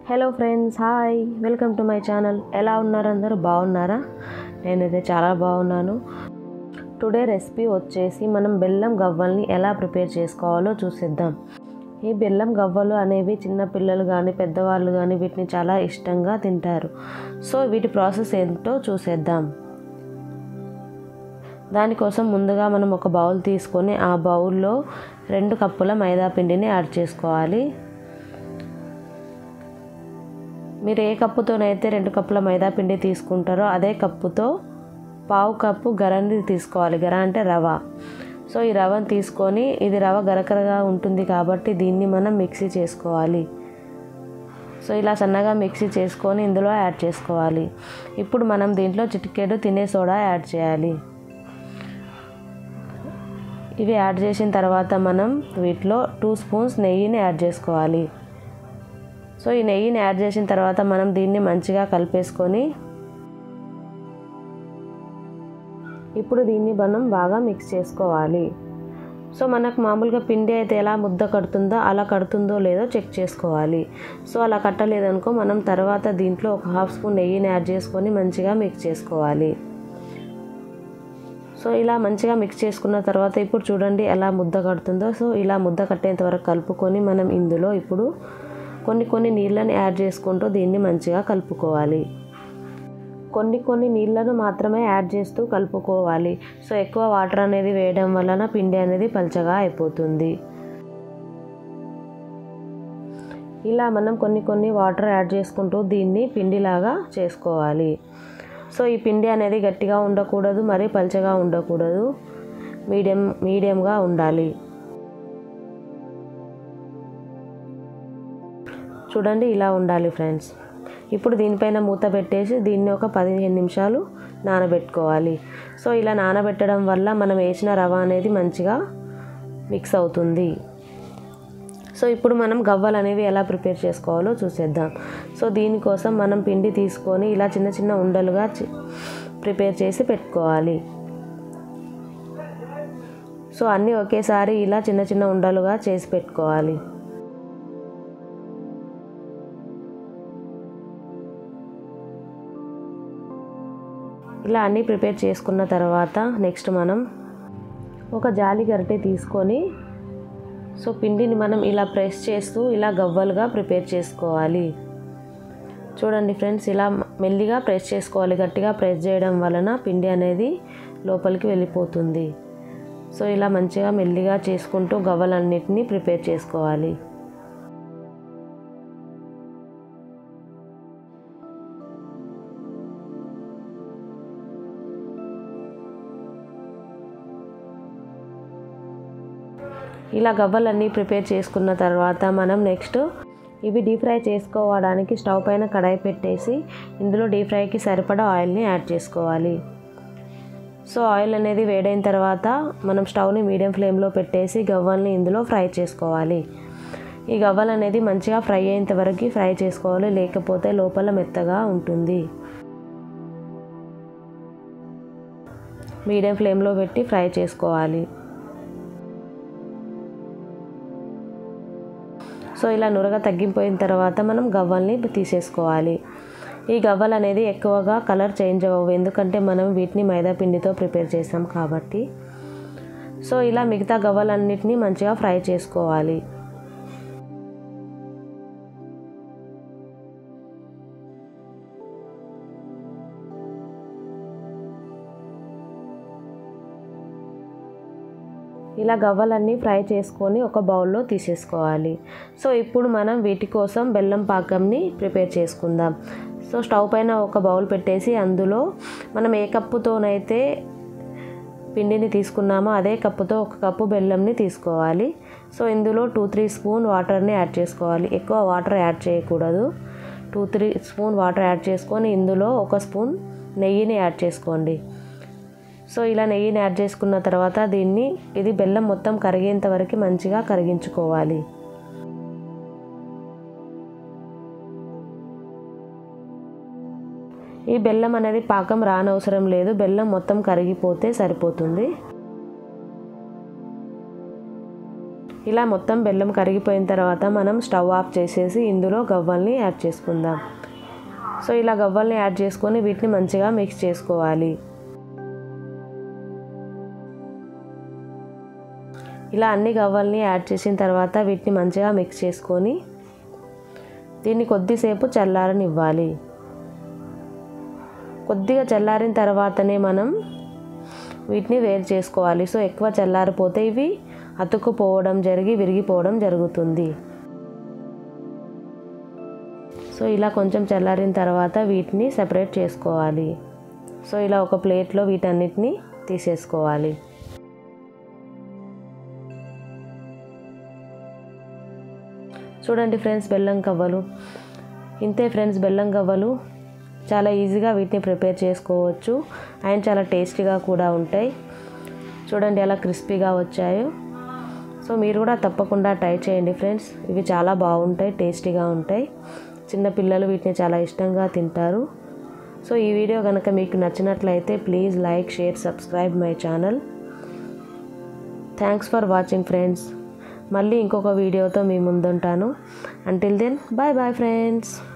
hello friends hi welcome to my channel ఎలా ఉన్నారు అందరూ బాగున్నారా నేనైతే చాలా బాగున్నాను టుడే రెసిపీ వచ్చేసి మనం బెల్లం గవ్వల్ని ఎలా ప్రిపేర్ చేసుకోవాలో చూసేద్దాం ఈ బెల్లం గవ్వలు అనేవి చిన్న పిల్లలు కానీ పెద్దవాళ్ళు కానీ వీటిని చాలా ఇష్టంగా తింటారు సో వీటి ప్రాసెస్ ఏంటో చూసేద్దాం దానికోసం ముందుగా మనం ఒక బౌల్ తీసుకొని ఆ బౌల్లో రెండు కప్పుల మైదా పిండిని యాడ్ చేసుకోవాలి మీరు ఏ కప్పుతోనైతే రెండు కప్పుల మైదా పిండి తీసుకుంటారో అదే కప్పుతో పావు కప్పు గరాన్ని తీసుకోవాలి గర అంటే రవ సో ఈ రవను తీసుకొని ఇది రవ గరకరగా ఉంటుంది కాబట్టి దీన్ని మనం మిక్సీ చేసుకోవాలి సో ఇలా సన్నగా మిక్సీ చేసుకొని ఇందులో యాడ్ చేసుకోవాలి ఇప్పుడు మనం దీంట్లో చిటికెడు తినే సోడా యాడ్ చేయాలి ఇవి యాడ్ చేసిన తర్వాత మనం వీటిలో టూ స్పూన్స్ నెయ్యిని యాడ్ చేసుకోవాలి సో ఈ నెయ్యిని యాడ్ చేసిన తర్వాత మనం దీన్ని మంచిగా కలిపేసుకొని ఇప్పుడు దీన్ని మనం బాగా మిక్స్ చేసుకోవాలి సో మనకు మామూలుగా పిండి అయితే ఎలా ముద్ద కడుతుందో అలా కడుతుందో లేదో చెక్ చేసుకోవాలి సో అలా కట్టలేదనుకో మనం తర్వాత దీంట్లో ఒక హాఫ్ స్పూన్ నెయ్యిని యాడ్ చేసుకొని మంచిగా మిక్స్ చేసుకోవాలి సో ఇలా మంచిగా మిక్స్ చేసుకున్న తర్వాత ఇప్పుడు చూడండి ఎలా ముద్ద కడుతుందో సో ఇలా ముద్ద కట్టేంత వరకు కలుపుకొని మనం ఇందులో ఇప్పుడు కొన్ని కొన్ని నీళ్ళని యాడ్ చేసుకుంటూ దీన్ని మంచిగా కలుపుకోవాలి కొన్ని కొన్ని నీళ్ళను మాత్రమే యాడ్ చేస్తూ కలుపుకోవాలి సో ఎక్కువ వాటర్ అనేది వేయడం వలన పిండి అనేది పల్చగా అయిపోతుంది ఇలా మనం కొన్ని కొన్ని వాటర్ యాడ్ చేసుకుంటూ దీన్ని పిండిలాగా చేసుకోవాలి సో ఈ పిండి అనేది గట్టిగా ఉండకూడదు మరీ పల్చగా ఉండకూడదు మీడియం మీడియంగా ఉండాలి చూడండి ఇలా ఉండాలి ఫ్రెండ్స్ ఇప్పుడు దీనిపైన మూత పెట్టేసి దీన్ని ఒక పదిహేను నిమిషాలు నానబెట్టుకోవాలి సో ఇలా నానబెట్టడం వల్ల మనం వేసిన రవ అనేది మంచిగా మిక్స్ అవుతుంది సో ఇప్పుడు మనం గవ్వలు అనేవి ఎలా ప్రిపేర్ చేసుకోవాలో చూసేద్దాం సో దీనికోసం మనం పిండి తీసుకొని ఇలా చిన్న చిన్న ఉండలుగా ప్రిపేర్ చేసి పెట్టుకోవాలి సో అన్నీ ఒకేసారి ఇలా చిన్న చిన్న ఉండలుగా చేసి పెట్టుకోవాలి ఇలా అన్నీ ప్రిపేర్ చేసుకున్న తర్వాత నెక్స్ట్ మనం ఒక జాలి గరిటె తీసుకొని సో పిండిని మనం ఇలా ప్రెస్ చేస్తూ ఇలా గవ్వలుగా ప్రిపేర్ చేసుకోవాలి చూడండి ఫ్రెండ్స్ ఇలా మెల్లిగా ప్రెస్ చేసుకోవాలి గట్టిగా ప్రెస్ చేయడం వలన పిండి అనేది లోపలికి వెళ్ళిపోతుంది సో ఇలా మంచిగా మెల్లిగా చేసుకుంటూ గవ్వలన్నిటిని ప్రిపేర్ చేసుకోవాలి ఇలా గవ్వలన్నీ ప్రిపేర్ చేసుకున్న తర్వాత మనం నెక్స్ట్ ఇవి డీప్ ఫ్రై చేసుకోవడానికి స్టవ్ పైన కడాయి పెట్టేసి ఇందులో డీప్ ఫ్రైకి సరిపడా ఆయిల్ని యాడ్ చేసుకోవాలి సో ఆయిల్ అనేది వేడైన తర్వాత మనం స్టవ్ని మీడియం ఫ్లేమ్లో పెట్టేసి గవ్వల్ని ఇందులో ఫ్రై చేసుకోవాలి ఈ గవ్వలు అనేది మంచిగా ఫ్రై అయ్యేంత వరకు ఫ్రై చేసుకోవాలి లేకపోతే లోపల మెత్తగా ఉంటుంది మీడియం ఫ్లేమ్లో పెట్టి ఫ్రై చేసుకోవాలి సో ఇలా నురగ తగ్గిపోయిన తర్వాత మనం గవ్వల్ని తీసేసుకోవాలి ఈ గవ్వలు అనేది ఎక్కువగా కలర్ చేంజ్ అవ్వవు ఎందుకంటే మనం వీటిని మైదా పిండితో ప్రిపేర్ చేసాం కాబట్టి సో ఇలా మిగతా గవ్వలన్నిటిని మంచిగా ఫ్రై చేసుకోవాలి ఇలా గవ్వలన్నీ ఫ్రై చేసుకొని ఒక బౌల్లో తీసేసుకోవాలి సో ఇప్పుడు మనం వీటి కోసం బెల్లం పాకంని ప్రిపేర్ చేసుకుందాం సో స్టవ్ పైన ఒక బౌల్ పెట్టేసి అందులో మనం ఏ కప్పుతోనైతే పిండిని తీసుకున్నామో అదే కప్పుతో ఒక కప్పు బెల్లంని తీసుకోవాలి సో ఇందులో టూ త్రీ స్పూన్ వాటర్ని యాడ్ చేసుకోవాలి ఎక్కువ వాటర్ యాడ్ చేయకూడదు two three spoon water add చేసుకొని ఇందులో ఒక స్పూన్ నెయ్యిని యాడ్ చేసుకోండి సో ఇలా నెయ్యిని యాడ్ చేసుకున్న తర్వాత దీన్ని ఇది బెల్లం మొత్తం కరిగేంత వరకు మంచిగా కరిగించుకోవాలి ఈ బెల్లం అనేది పాకం రానవసరం లేదు బెల్లం మొత్తం కరిగిపోతే సరిపోతుంది ఇలా మొత్తం బెల్లం కరిగిపోయిన తర్వాత మనం స్టవ్ ఆఫ్ చేసేసి ఇందులో గవ్వల్ని యాడ్ చేసుకుందాం సో ఇలా గవ్వల్ని యాడ్ చేసుకొని వీటిని మంచిగా మిక్స్ చేసుకోవాలి ఇలా అన్ని గవ్వల్ని యాడ్ చేసిన తర్వాత వీటిని మంచిగా మిక్స్ చేసుకొని దీన్ని కొద్దిసేపు చల్లారనివ్వాలి కొద్దిగా చల్లారిన తర్వాతనే మనం వీటిని వేరు చేసుకోవాలి సో ఎక్కువ చల్లారిపోతే ఇవి అతుక్కుపోవడం జరిగి విరిగిపోవడం జరుగుతుంది సో ఇలా కొంచెం చల్లారిన తర్వాత వీటిని సెపరేట్ చేసుకోవాలి సో ఇలా ఒక ప్లేట్లో వీటన్నిటిని తీసేసుకోవాలి చూడండి ఫ్రెండ్స్ బెల్లం కవ్వలు ఇంతే ఫ్రెండ్స్ బెల్లం కవ్వలు చాలా ఈజీగా వీటిని ప్రిపేర్ చేసుకోవచ్చు అండ్ చాలా టేస్టీగా కూడా ఉంటాయి చూడండి ఎలా క్రిస్పీగా వచ్చాయో సో మీరు కూడా తప్పకుండా ట్రై చేయండి ఫ్రెండ్స్ ఇవి చాలా బాగుంటాయి టేస్టీగా ఉంటాయి చిన్నపిల్లలు వీటిని చాలా ఇష్టంగా తింటారు సో ఈ వీడియో కనుక మీకు నచ్చినట్లయితే please like share subscribe my channel thanks for watching friends మళ్ళీ ఇంకొక వీడియోతో మీ ముందుంటాను until then bye bye friends